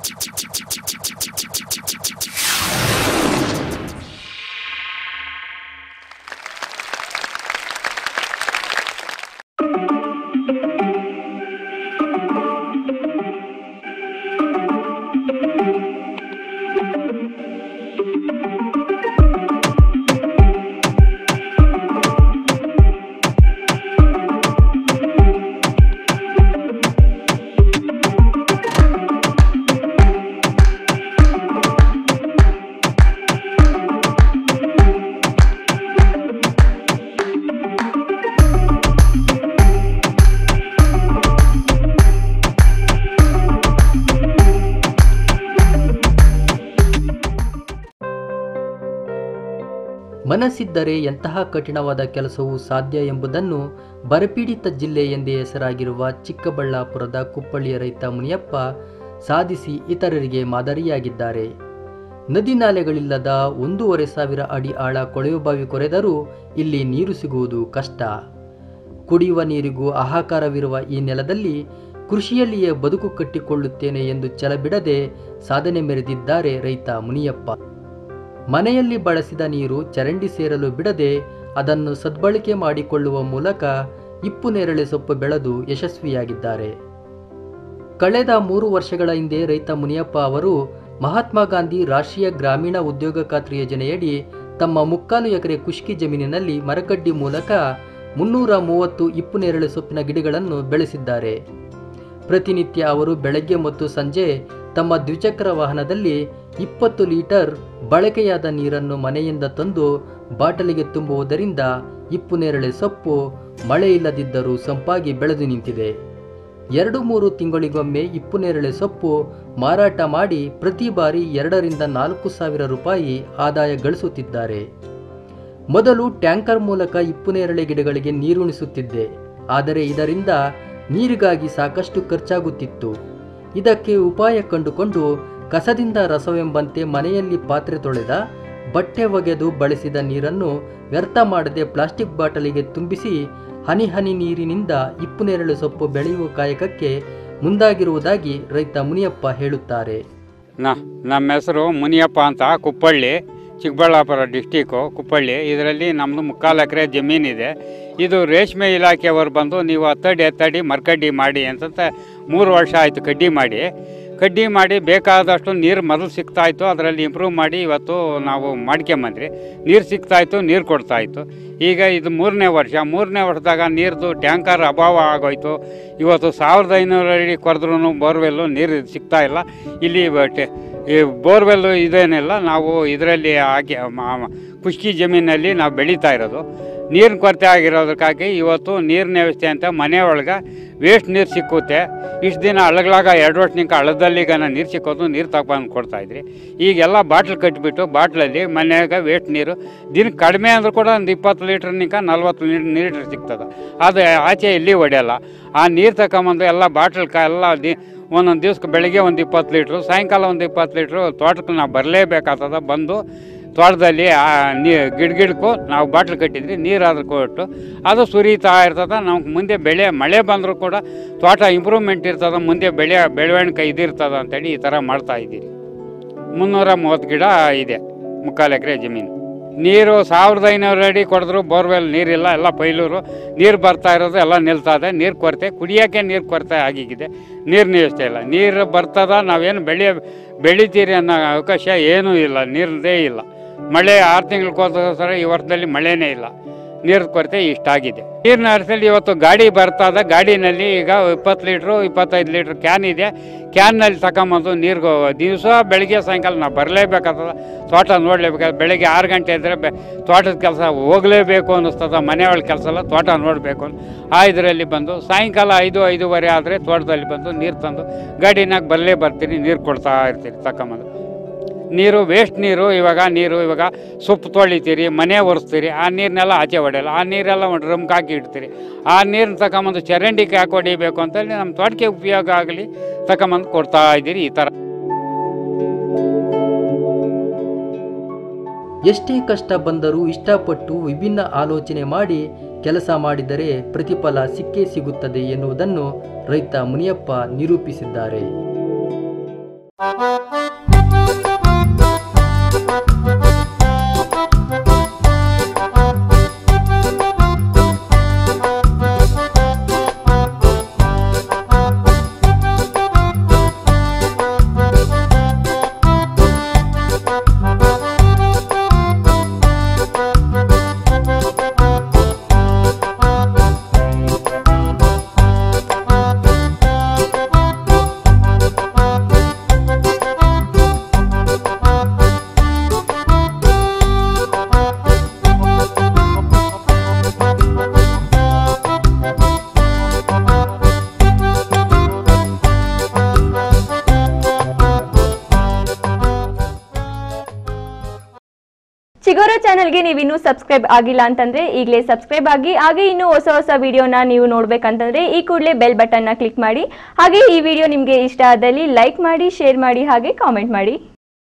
ಮನಸ್ಸಿದ್ದರೆ ಎಂತಹ ಕಠಿಣವಾದ ಕೆಲಸವೂ ಸಾಧ್ಯ ಎಂಬುದನ್ನು ಬರಪೀಡಿತ ಜಿಲ್ಲೆ ಎಂದೇ ಹೆಸರಾಗಿರುವ ಚಿಕ್ಕಬಳ್ಳಾಪುರದ ಕುಪ್ಪಳ್ಳಿಯ ರೈತ ಮುನಿಯಪ್ಪ ಸಾಧಿಸಿ ಇತರರಿಗೆ ಮಾದರಿಯಾಗಿದ್ದಾರೆ ನದಿ ನಾಲೆಗಳಿಲ್ಲದ ಒಂದೂವರೆ ಸಾವಿರ ಅಡಿ ಆಳ ಕೊಳವೆಬಾವಿ ಕೊರೆದರೂ ಇಲ್ಲಿ ನೀರು ಸಿಗುವುದು ಕಷ್ಟ ಕುಡಿಯುವ ನೀರಿಗೂ ಹಾಹಾಕಾರವಿರುವ ಈ ನೆಲದಲ್ಲಿ ಕೃಷಿಯಲ್ಲಿಯೇ ಬದುಕು ಕಟ್ಟಿಕೊಳ್ಳುತ್ತೇನೆ ಎಂದು ಛಲಬಿಡದೆ ಸಾಧನೆ ಮೆರೆದಿದ್ದಾರೆ ರೈತ ಮುನಿಯಪ್ಪ ಮನೆಯಲ್ಲಿ ಬಳಸಿದ ನೀರು ಚರಂಡಿ ಸೇರಲು ಬಿಡದೆ ಅದನ್ನು ಸದ್ಬಳಕೆ ಮಾಡಿಕೊಳ್ಳುವ ಮೂಲಕ ಇಪ್ಪು ನೇರಳೆ ಸೊಪ್ಪು ಬೆಳೆದು ಯಶಸ್ವಿಯಾಗಿದ್ದಾರೆ ಕಳೆದ ಮೂರು ವರ್ಷಗಳ ಹಿಂದೆ ರೈತ ಮುನಿಯಪ್ಪ ಅವರು ಮಹಾತ್ಮ ಗಾಂಧಿ ರಾಷ್ಟ್ರೀಯ ಗ್ರಾಮೀಣ ಉದ್ಯೋಗ ಖಾತ್ರಿ ಯೋಜನೆಯಡಿ ತಮ್ಮ ಮುಕ್ಕಾಲು ಎಕರೆ ಕುಷ್ಕಿ ಜಮೀನಿನಲ್ಲಿ ಮರಕಡ್ಡಿ ಮೂಲಕ ಮುನ್ನೂರ ಮೂವತ್ತು ಇಪ್ಪು ನೇರಳೆ ಸೊಪ್ಪಿನ ಗಿಡಗಳನ್ನು ಬೆಳೆಸಿದ್ದಾರೆ ಪ್ರತಿನಿತ್ಯ ಅವರು ಬೆಳಗ್ಗೆ ಮತ್ತು ಸಂಜೆ ತಮ್ಮ ದ್ವಿಚಕ್ರ ವಾಹನದಲ್ಲಿ ಇಪ್ಪತ್ತು ಲೀಟರ್ ಬಳಕೆಯಾದ ನೀರನ್ನು ಮನೆಯಿಂದ ತಂದು ಬಾಟಲಿಗೆ ತುಂಬುವುದರಿಂದ ಇಪ್ಪು ನೇರಳೆ ಸೊಪ್ಪು ಮಳೆ ಇಲ್ಲದಿದ್ದರೂ ಸಂಪಾಗಿ ಬೆಳೆದು ನಿಂತಿದೆ ಎರಡು ಮೂರು ತಿಂಗಳಿಗೊಮ್ಮೆ ಇಪ್ಪು ನೇರಳೆ ಸೊಪ್ಪು ಮಾರಾಟ ಮಾಡಿ ಪ್ರತಿ ಬಾರಿ ಎರಡರಿಂದ ನಾಲ್ಕು ಸಾವಿರ ರೂಪಾಯಿ ಆದಾಯ ಗಳಿಸುತ್ತಿದ್ದಾರೆ ಮೊದಲು ಟ್ಯಾಂಕರ್ ಮೂಲಕ ಇಪ್ಪು ನೇರಳೆ ಗಿಡಗಳಿಗೆ ನೀರುಣಿಸುತ್ತಿದ್ದೆ ಆದರೆ ಇದರಿಂದ ನೀರಿಗಾಗಿ ಸಾಕಷ್ಟು ಖರ್ಚಾಗುತ್ತಿತ್ತು ಇದಕ್ಕೆ ಉಪಾಯ ಕಂಡುಕೊಂಡು ಕಸದಿಂದ ರಸವೆಂಬಂತೆ ಮನೆಯಲ್ಲಿ ಪಾತ್ರೆ ತೊಳೆದ ಬಟ್ಟೆ ಒಗೆದು ಬಳಸಿದ ನೀರನ್ನು ವ್ಯರ್ಥ ಮಾಡದೆ ಪ್ಲಾಸ್ಟಿಕ್ ಬಾಟಲಿಗೆ ತುಂಬಿಸಿ ಹನಿ ಹನಿ ನೀರಿನಿಂದ ಇಪ್ಪು ನೇರಳೆ ಸೊಪ್ಪು ಬೆಳೆಯುವ ಕಾಯಕಕ್ಕೆ ಮುಂದಾಗಿರುವುದಾಗಿ ರೈತ ಮುನಿಯಪ್ಪ ಹೇಳುತ್ತಾರೆ ನ ನಮ್ಮ ಹೆಸರು ಮುನಿಯಪ್ಪ ಅಂತ ಕುಪ್ಪಳ್ಳಿ ಚಿಕ್ಕಬಳ್ಳಾಪುರ ಡಿಸ್ಟಿಕ್ಕು ಕುಪ್ಪಳ್ಳಿ ಇದರಲ್ಲಿ ನಮ್ಮದು ಮುಕ್ಕಾಲು ಎಕರೆ ಜಮೀನಿದೆ ಇದು ರೇಷ್ಮೆ ಇಲಾಖೆಯವರು ಬಂದು ನೀವು ಹತ್ತಡಿ ಹತ್ತಡಿ ಮರಕಡ್ಡಿ ಮಾಡಿ ಅಂತ ಮೂರು ವರ್ಷ ಆಯಿತು ಕಡ್ಡಿ ಮಾಡಿ ಕಡ್ಡಿ ಮಾಡಿ ಬೇಕಾದಷ್ಟು ನೀರು ಮೊದಲು ಸಿಗ್ತಾಯಿತ್ತು ಅದರಲ್ಲಿ ಇಂಪ್ರೂವ್ ಮಾಡಿ ಇವತ್ತು ನಾವು ಮಾಡ್ಕೊಂಬಂದ್ರಿ ನೀರು ಸಿಗ್ತಾಯಿತ್ತು ನೀರು ಕೊಡ್ತಾಯಿತ್ತು ಈಗ ಇದು ಮೂರನೇ ವರ್ಷ ಮೂರನೇ ವರ್ಷದಾಗ ನೀರ್ದು ಟ್ಯಾಂಕರ್ ಅಭಾವ ಆಗೋಯ್ತು ಇವತ್ತು ಸಾವಿರದ ಐನೂರು ಅಡಿ ಕೊರೆದ್ರೂ ಬೋರ್ವೆಲ್ಲು ನೀರು ಸಿಗ್ತಾ ಇಲ್ಲ ಇಲ್ಲಿ ಬಟ್ಟೆ ಈ ಬೋರ್ವೆಲ್ಲು ಇದೇನಿಲ್ಲ ನಾವು ಇದರಲ್ಲಿ ಹಾಕಿ ಮ- ಖುಷ್ಕಿ ಜಮೀನಲ್ಲಿ ನಾವು ಬೆಳೀತಾ ಇರೋದು ನೀರಿನ ಕೊರತೆ ಆಗಿರೋದಕ್ಕಾಗಿ ಇವತ್ತು ನೀರಿನ ವ್ಯವಸ್ಥೆ ಅಂತ ಮನೆ ಒಳಗೆ ವೇಸ್ಟ್ ನೀರು ಸಿಕ್ಕುತ್ತೆ ಇಷ್ಟು ದಿನ ಹಳಗಳಾಗ ಎರಡು ವರ್ಷನಿಂಕ ಹಳದಲ್ಲಿ ಈಗ ನೀರು ಸಿಕ್ಕೋದು ನೀರು ತಗೊಂಡು ಕೊಡ್ತಾಯಿದ್ರಿ ಈಗೆಲ್ಲ ಬಾಟ್ಲ್ ಕಟ್ಟಿಬಿಟ್ಟು ಬಾಟ್ಲಲ್ಲಿ ಮನೆಯಾಗ ವೇಸ್ಟ್ ನೀರು ದಿನಕ್ಕೆ ಕಡಿಮೆ ಅಂದರೂ ಕೂಡ ಒಂದು ಇಪ್ಪತ್ತು ಲೀಟ್ರ್ನಿಂಕ ನಲ್ವತ್ತು ಲೀಟ್ರ್ ಸಿಗ್ತದೆ ಅದು ಆಚೆ ಎಲ್ಲಿ ಹೊಡೆಯಲ್ಲ ಆ ನೀರು ತಗೊಂಬಂದು ಎಲ್ಲ ಬಾಟ್ಲ್ ಕ ಎಲ್ಲ ದಿ ಒಂದೊಂದು ದಿವ್ಸಕ್ಕೆ ಬೆಳಿಗ್ಗೆ ಒಂದು ಇಪ್ಪತ್ತು ಲೀಟ್ರು ಸಾಯಂಕಾಲ ಒಂದು ಇಪ್ಪತ್ತು ಲೀಟ್ರು ತೋಟಕ್ಕೆ ನಾವು ಬರಲೇಬೇಕಾಗ್ತದ ಬಂದು ತೋಟದಲ್ಲಿ ಆ ನೀ ಗಿಡ ಗಿಡಕ್ಕೂ ನಾವು ಬಾಟ್ಲ್ ಕಟ್ಟಿದ್ರಿ ನೀರು ಅದ್ರ ಕೊಟ್ಟು ಅದು ಸುರಿತಾ ಇರ್ತದೆ ನಮ್ಗೆ ಮುಂದೆ ಬೆಳೆ ಮಳೆ ಬಂದರೂ ಕೂಡ ತೋಟ ಇಂಪ್ರೂವ್ಮೆಂಟ್ ಇರ್ತದೆ ಮುಂದೆ ಬೆಳೆ ಬೆಳವಣಿಗೆ ಇದಿರ್ತದೆ ಅಂತೇಳಿ ಈ ಥರ ಮಾಡ್ತಾ ಇದ್ದೀರಿ ಮುನ್ನೂರ ಮೂವತ್ತು ಗಿಡ ಇದೆ ಮುಕ್ಕಾಲು ಎಕರೆ ಜಮೀನು ನೀರು ಸಾವಿರದ ಐನೂರು ಅಡಿ ಕೊಡಿದ್ರು ಬೋರ್ವೆಲ್ ನೀರಿಲ್ಲ ಎಲ್ಲ ಪೈಲೂರು ನೀರು ಬರ್ತಾ ಇರೋದು ಎಲ್ಲ ನಿಲ್ತಾ ಇದೆ ನೀರು ಕೊರತೆ ಕುಡಿಯೋಕ್ಕೆ ನೀರು ಕೊರತೆ ಆಗಿದೆ ನೀರಿನ ವ್ಯವಸ್ಥೆ ಇಲ್ಲ ನೀರು ಬರ್ತದ ನಾವೇನು ಬೆಳೆ ಬೆಳಿತೀರಿ ಅನ್ನೋ ಅವಕಾಶ ಏನೂ ಇಲ್ಲ ನೀರದೇ ಇಲ್ಲ ಮಳೆ ಆರು ತಿಂಗಳಿಗೋಸ್ಕರ ಈ ವರ್ಷದಲ್ಲಿ ಮಳೆನೇ ಇಲ್ಲ ನೀರಿನ ಕೊರತೆ ಇಷ್ಟಾಗಿದೆ ನೀರಿನ ಅರಸಲ್ಲಿ ಇವತ್ತು ಗಾಡಿ ಬರ್ತದ ಗಾಡಿನಲ್ಲಿ ಈಗ ಇಪ್ಪತ್ತು ಲೀಟ್ರು ಇಪ್ಪತ್ತೈದು ಲೀಟ್ರ್ ಕ್ಯಾನ್ ಇದೆ ಕ್ಯಾನ್ನಲ್ಲಿ ತಗೊಂಬಂದು ನೀರು ದಿವಸ ಬೆಳಗ್ಗೆ ಸಾಯಂಕಾಲ ನಾವು ಬರಲೇಬೇಕಾಗ್ತದ ತೋಟ ನೋಡಲೇಬೇಕಾದ್ರೆ ಬೆಳಗ್ಗೆ ಆರು ಗಂಟೆ ಇದ್ದರೆ ಬೆ ತೋಟದ ಕೆಲಸ ಹೋಗಲೇಬೇಕು ಅನ್ನಿಸ್ತದ ಮನೆಯೊಳಗೆ ಕೆಲಸ ಎಲ್ಲ ತೋಟ ನೋಡಬೇಕು ಆ ಇದರಲ್ಲಿ ಬಂದು ಸಾಯಂಕಾಲ ಐದು ಐದೂವರೆ ಆದರೆ ತೋಟದಲ್ಲಿ ಬಂದು ನೀರು ತಂದು ಗಾಡಿನಾಗ ಬರಲೇ ಬರ್ತೀನಿ ನೀರು ಕೊಡ್ತಾ ಇರ್ತೀನಿ ತಗೊಂಬಂದು ನೀರು ವೇಸ್ಟ್ ನೀರು ಇವಾಗ ನೀರು ಇವಾಗ ಸೊಪ್ಪು ತೊಳಿತೀರಿ ಮನೆ ಒರೆಸ್ತೀರಿ ಆ ನೀರನ್ನೆಲ್ಲ ಆಚೆ ಹೊಡೆಯಲ್ಲ ಆ ನೀರೆಲ್ಲ ಒಂದು ಡ್ರಮ್ಗೆ ಹಾಕಿ ಇಡ್ತೀರಿ ಆ ನೀರನ್ನ ತಗೊಂಬಂದು ಚರಂಡಿಗೆ ಹಾಕಿ ಹೊಡಿಬೇಕು ಅಂತೇಳಿ ನಮ್ಮ ತೋಟಕ್ಕೆ ಉಪಯೋಗ ಆಗಲಿ ತಗೊಂಬಂದು ಕೊಡ್ತಾ ಇದ್ದೀರಿ ಈ ಥರ ಎಷ್ಟೇ ಕಷ್ಟ ಬಂದರೂ ಇಷ್ಟಪಟ್ಟು ವಿಭಿನ್ನ ಆಲೋಚನೆ ಮಾಡಿ ಕೆಲಸ ಮಾಡಿದರೆ ಪ್ರತಿಫಲ ಸಿಕ್ಕೇ ಸಿಗುತ್ತದೆ ಎನ್ನುವುದನ್ನು ರೈತ ಮುನಿಯಪ್ಪ ನಿರೂಪಿಸಿದ್ದಾರೆ ಚಿಗೋರ ಚಾನಲ್ಗೆ ನೀವು ಇನ್ನೂ ಸಬ್ಸ್ಕ್ರೈಬ್ ಆಗಿಲ್ಲ ಅಂತಂದ್ರೆ ಈಗಲೇ ಸಬ್ಸ್ಕ್ರೈಬ್ ಆಗಿ ಹಾಗೆ ಇನ್ನೂ ಹೊಸ ಹೊಸ ವಿಡಿಯೋನ ನೀವು ನೋಡ್ಬೇಕಂತಂದ್ರೆ ಈ ಕೂಡಲೇ ಬೆಲ್ ಬಟನ್ನ ಕ್ಲಿಕ್ ಮಾಡಿ ಹಾಗೆ ಈ ವಿಡಿಯೋ ನಿಮಗೆ ಇಷ್ಟ ಆದಲ್ಲಿ ಲೈಕ್ ಮಾಡಿ ಶೇರ್ ಮಾಡಿ ಹಾಗೆ ಕಾಮೆಂಟ್ ಮಾಡಿ